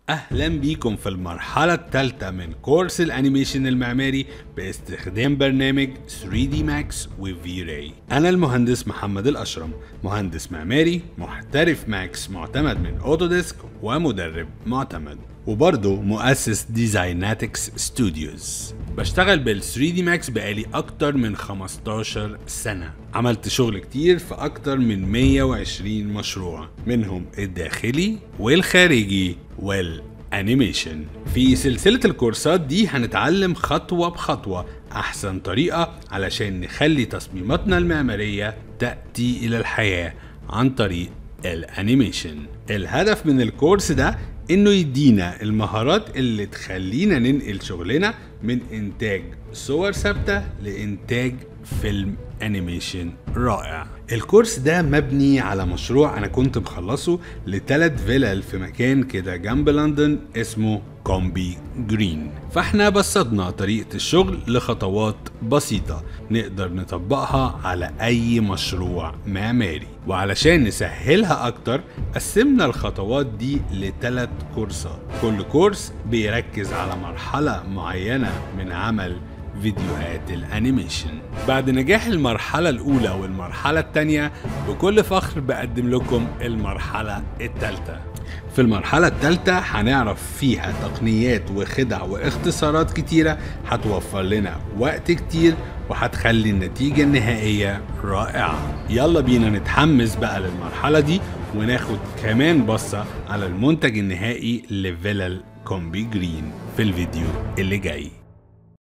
اهلا بيكم في المرحلة الثالثة من كورس الانيميشن المعماري باستخدام برنامج 3D Max و V-Ray انا المهندس محمد الاشرم مهندس معماري محترف ماكس معتمد من اوتوديسك ومدرب معتمد وبرضه مؤسس ديزايناتكس ستوديوز بشتغل بال 3 دي ماكس بقالي اكتر من 15 سنة عملت شغل كتير في اكتر من 120 مشروع منهم الداخلي والخارجي والانيميشن في سلسلة الكورسات دي هنتعلم خطوة بخطوة احسن طريقة علشان نخلي تصميماتنا المعمارية تأتي الى الحياة عن طريق الانيميشن الهدف من الكورس ده انه يدينا المهارات اللي تخلينا ننقل شغلنا من انتاج صور ثابته لانتاج فيلم انيميشن رائع الكورس ده مبني على مشروع انا كنت مخلصه لثلاث فيلل في مكان كده جنب لندن اسمه كومبي جرين فاحنا بسطنا طريقة الشغل لخطوات بسيطة نقدر نطبقها على اي مشروع معماري وعلشان نسهلها اكتر قسمنا الخطوات دي لثلاث كورسات كل كورس بيركز على مرحلة معينة من عمل فيديوهات الانيميشن بعد نجاح المرحلة الأولى والمرحلة الثانية بكل فخر بقدم لكم المرحلة الثالثة في المرحلة الثالثة هنعرف فيها تقنيات وخدع واختصارات كتيرة هتوفر لنا وقت كتير وهتخلي النتيجة النهائية رائعة يلا بينا نتحمس بقى للمرحلة دي وناخد كمان بصة على المنتج النهائي لفيلل كومبي جرين في الفيديو اللي جاي